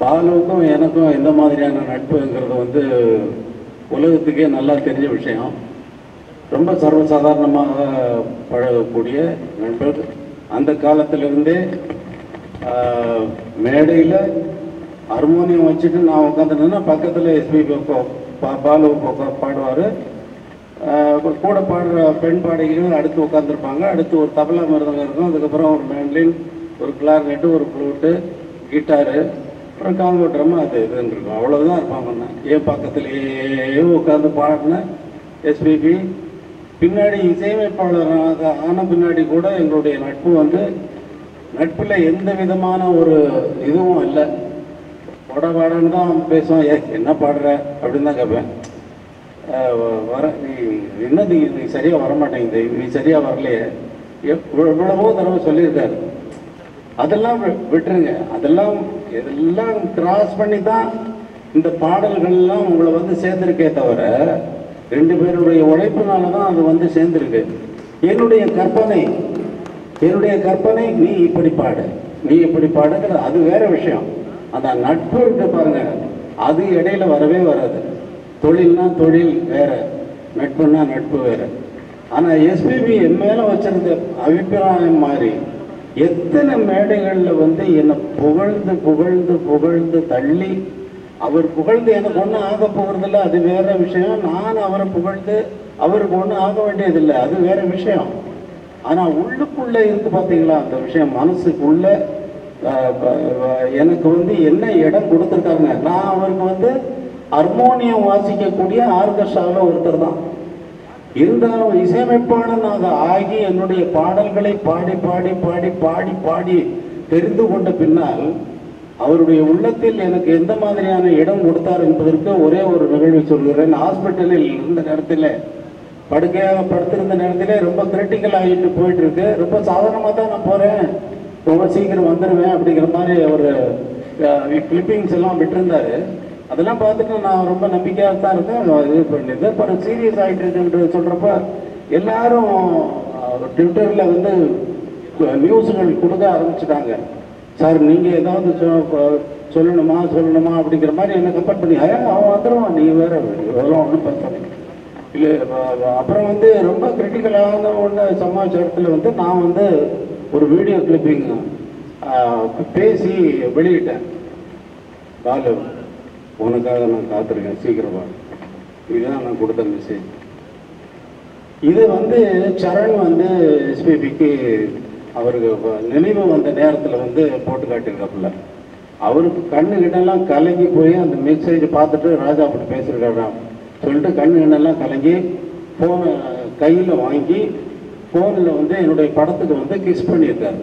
பாலுவுக்கும் எனக்கும் எந்த மாதிரியான நட்புங்கிறது வந்து உலகத்துக்கே நல்லா தெரிஞ்ச விஷயம் ரொம்ப சர்வசாதாரணமாக பழகக்கூடிய நண்பர் அந்த காலத்திலிருந்தே மேடையில் ஹார்மோனியம் வச்சுட்டு நான் உட்காந்துட்டேன்னா பக்கத்தில் எஸ்பிபி பாலு பாடுவார் கூட பாடுற பெண் பாடகிகள் அடுத்து உட்காந்துருப்பாங்க அடுத்து ஒரு தபலா மிருதங்கம் இருக்கும் அதுக்கப்புறம் ஒரு மேண்ட்லின் ஒரு கிளார்னெட்டு ஒரு ஃப்ளூட்டு கிட்டாரு அப்புறம் காங்கோ ட்ரம் அது இதுன்னு இருக்கும் அவ்வளோதான் இருப்பாங்க என் பக்கத்துலேயே உட்காந்து பாடின எஸ்பிபி பின்னாடி இசையமைப்பாளராக ஆன பின்னாடி கூட எங்களுடைய நட்பு வந்து நட்பில் எந்த விதமான ஒரு இதுவும் இல்லை போட பாடன்னு தான் பேசுவோம் ஏ என்ன பாடுற அப்படின்னு தான் கேட்பேன் அஹ் வ- வர நீ என்னது நீ சரியாக வர மாட்டேங்குது நீ சரியாக வரலையே எப்- எவ்வளவோ தடவை சொல்லியிருக்காரு அதெல்லாம் வி- விட்டுருங்க அதெல்லாம் இதெல்லாம் கிராஸ் பண்ணி தான் இந்த பாடல்கள்லாம் உங்களை வந்து சேர்ந்திருக்கே தவிர ரெண்டு பேருடைய உழைப்புனால தான் அது வந்து சேர்ந்திருக்கு என்னுடைய கற்பனை என்னுடைய கற்பனை நீ இப்படி பாடு நீ இப்படி பாடுங்கிறது அது வேற விஷயம் அந்த நட்பு இருக்கு பாருங்க அது இடையில வரவே வராது தொழில்னா தொழில் வேற நட்புனா நட்பு வேற ஆனா எஸ்பிபி என் மேல வச்சிருந்த அபிப்பிராயம் மாதிரி எத்தனை மேடைகள்ல வந்து என்னை புகழ்ந்து புகழ்ந்து புகழ்ந்து தள்ளி அவர் புகழ்ந்து எனக்கு ஒன்றும் ஆக போகிறதில்ல அது வேற விஷயம் நான் அவரை புகழ்ந்து அவருக்கு ஒன்றும் ஆக வேண்டியதில்லை அது வேற விஷயம் ஆனா உள்ளுக்குள்ள இருக்கு பாத்தீங்களா அந்த விஷயம் மனசுக்குள்ள அஹ், அஹ், எனக்கு வந்து என்ன இடம் கொடுத்துருக்காருங்க நான் அவருக்கு வந்து ஹார்மோனியம் வாசிக்கக்கூடிய ஆர்கெஸ்ட்ராவில் ஒருத்தர் தான் இருந்தாலும் இசையமைப்பாளனாக ஆகி என்னுடைய பாடல்களை பாடி பாடி பாடி பாடி பாடி தெரிந்து கொண்ட பின்னால் அவருடைய உள்ளத்தில் எனக்கு எந்த மாதிரியான இடம் கொடுத்தார் என்பதற்கு ஒரே ஒரு நிகழ்வு சொல்கிறேன் ஹாஸ்பிட்டலில் இருந்த நேரத்தில் படுக்கையாக படுத்திருந்த நேரத்திலே ரொம்ப கிரிட்டிக்கல் ஆகிட்டு போயிட்டு இருக்கு ரொம்ப சாதாரணமாக தான் நான் போகிறேன் ரொம்ப சீக்கிரம் வந்துடுவேன் அப்படிங்கிற மாதிரி ஒரு கிளிப்பிங்ஸ் எல்லாம் விட்டிருந்தாரு அதெல்லாம் பார்த்துட்டு நான் ரொம்ப நம்பிக்கையாக தான் இருக்கேன் நான் இது பண்ணிட்டு அப்புறம் சீரியஸ் ஆகிட்டு இருக்குன்றது சொல்கிறப்ப எல்லாரும் ட்விட்டரில் வந்து நியூஸ்கள் கொடுக்க ஆரம்பிச்சிட்டாங்க சார் நீங்கள் ஏதாவது சொ- சொல்லணுமா சொல்லணுமா அப்படிங்கிற மாதிரி என்ன கம்பேர் பண்ணி "ஏ, அவன் வந்துடுவான் நீ வேற எவ்வளோ ஒன்றும் பேசுறேன் இல்லை அப்புறம் வந்து ரொம்ப கிரிட்டிக்கலான ஒன்று சமாளிச்ச இடத்துல வந்து நான் வந்து ஒரு வீடியோ கிளிப்பிங் பேசி வெளியிட்டேன் பாலு உனக்காக நான் காத்திருக்கேன் சீக்கிரமா இதுதான் நான் கொடுத்த மெசேஜ் இது வந்து சரண் வந்து எஸ்பிபிக்கு அவருக்கு வ- நினைவு வந்த நேரத்தில் வந்து போட்டு காட்டியிருக்காப்புல அவருக்கு கண்ணு கிட்டெல்லாம் கலங்கி போய் அந்த மெசேஜ் பார்த்துட்டு ராஜா அப்படி பேசியிருக்காராம் சொல்லிட்டு கண்ணு கிண்ணெல்லாம் கலங்கி ஃபோனை கையில் வாங்கி ஃபோனில் வந்து என்னுடைய படத்துக்கு வந்து கிஸ் பண்ணியிருக்காரு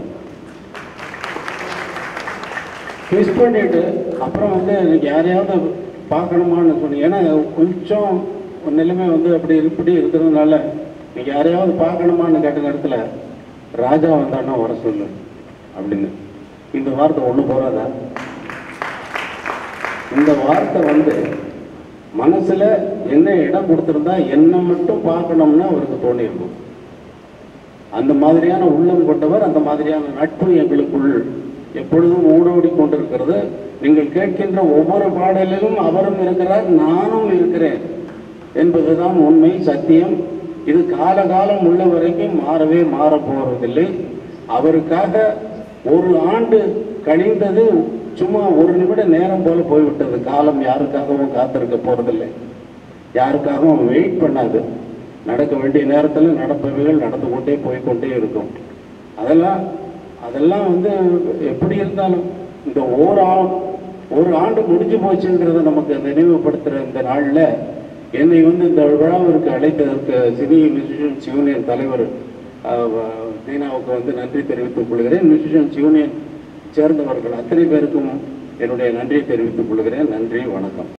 கிஸ் பண்ணிட்டு அப்புறம் வந்து எனக்கு யாரையாவது பார்க்கணுமான்னு சொன்னீங்க ஏன்னா கொஞ்சம் ஒரு நிலைமை வந்து அப்படி இப்படி இருக்கிறதுனால நீங்க யாரையாவது பார்க்கணுமான்னு கேட்ட நேரத்தில் ராஜா வந்தான்னா வர சொல்லு அப்படின்னு இந்த வார்த்தை ஒன்று போறாதா இந்த வார்த்தை வந்து மனசுல என்ன இடம் கொடுத்திருந்தா என்ன மட்டும் பார்க்கணும்னு அவருக்கு தோணியிருக்கும் அந்த மாதிரியான உள்ளம் கொண்டவர் அந்த மாதிரியான நட்பு எங்களுக்குள் எப்பொழுதும் ஊடோடி கொண்டிருக்கிறது நீங்கள் கேட்கின்ற ஒவ்வொரு பாடலிலும் அவரும் இருக்கிறார் நானும் இருக்கிறேன் என்பதுதான் உண்மை சத்தியம் இது காலகாலம் உள்ள வரைக்கும் மாறவே மாற போவதில்லை அவருக்காக ஒரு ஆண்டு கழிந்தது சும்மா ஒரு நிமிட நேரம் போல போய்விட்டது காலம் யாருக்காகவும் காத்திருக்க போறதில்லை யாருக்காகவும் வெயிட் பண்ணாது நடக்க வேண்டிய நேரத்தில் நடப்பவைகள் நடந்து கொண்டே போய்க்கொண்டே இருக்கும் அதெல்லாம் அதெல்லாம் வந்து எப்படி இருந்தாலும் இந்த ஓர் ஆ ஒரு ஆண்டு முடிஞ்சு போச்சுங்கிறத நமக்கு நினைவுபடுத்துகிற இந்த நாளில் என்னை வந்து இந்த விழாவிற்கு அழைத்ததற்கு சினி மியூசிஷியன்ஸ் யூனியன் தலைவர் அஹ், வ- தீனாவுக்கு வந்து நன்றி தெரிவித்துக் கொள்கிறேன் மியூசிஷியன்ஸ் யூனியன் சேர்ந்தவர்கள் அத்தனை பேருக்கும் என்னுடைய நன்றியை தெரிவித்துக் கொள்கிறேன் நன்றி வணக்கம்